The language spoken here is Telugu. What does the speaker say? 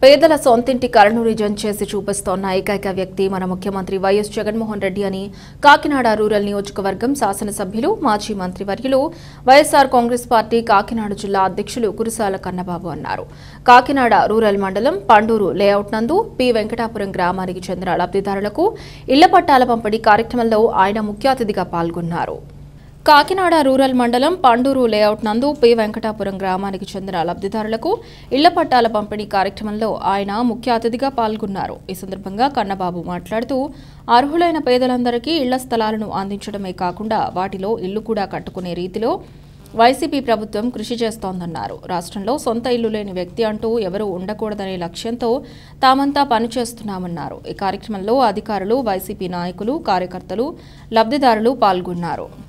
పేదల సొంతింటి కలను నిజం చేసి చూపిస్తోన్న ఏకైక వ్యక్తి మన ముఖ్యమంత్రి వైఎస్ జగన్మోహన్ రెడ్డి అని కాకినాడ రూరల్ నియోజకవర్గం శాసనసభ్యులు మాజీ మంత్రివర్యులు వైఎస్ఆర్ కాంగ్రెస్ పార్టీ కాకినాడ జిల్లా అధ్యక్షులు కురుసాల కన్నబాబు అన్నారు కాకినాడ రూరల్ మండలం పండూరు లేఅవుట్ నందు పి వెంకటాపురం గ్రామానికి చెందిన లబ్ధిదారులకు ఇళ్ల పట్టాల పంపిణీ కార్యక్రమంలో ఆయన ముఖ్య అతిథిగా పాల్గొన్నారు కాకినాడ రూరల్ మండలం పండూరు లేఅవుట్ నందు పి వెంకటాపురం గ్రామానికి చెందిన లబ్ధిదారులకు ఇళ్ల పట్టాల పంపిణీ కార్యక్రమంలో ఆయన ముఖ్య అతిథిగా పాల్గొన్నారు ఈ సందర్భంగా కన్నబాబు మాట్లాడుతూ అర్హులైన పేదలందరికీ ఇళ్ల స్థలాలను అందించడమే కాకుండా వాటిలో ఇల్లు కూడా కట్టుకునే రీతిలో వైసీపీ ప్రభుత్వం కృషి చేస్తోందన్నారు రాష్ట్రంలో సొంత ఇల్లు లేని వ్యక్తి అంటూ ఎవరూ ఉండకూడదనే లక్ష్యంతో తామంతా పనిచేస్తున్నామన్నారు ఈ కార్యక్రమంలో అధికారులు వైసీపీ నాయకులు కార్యకర్తలు లబ్ధిదారులు పాల్గొన్నారు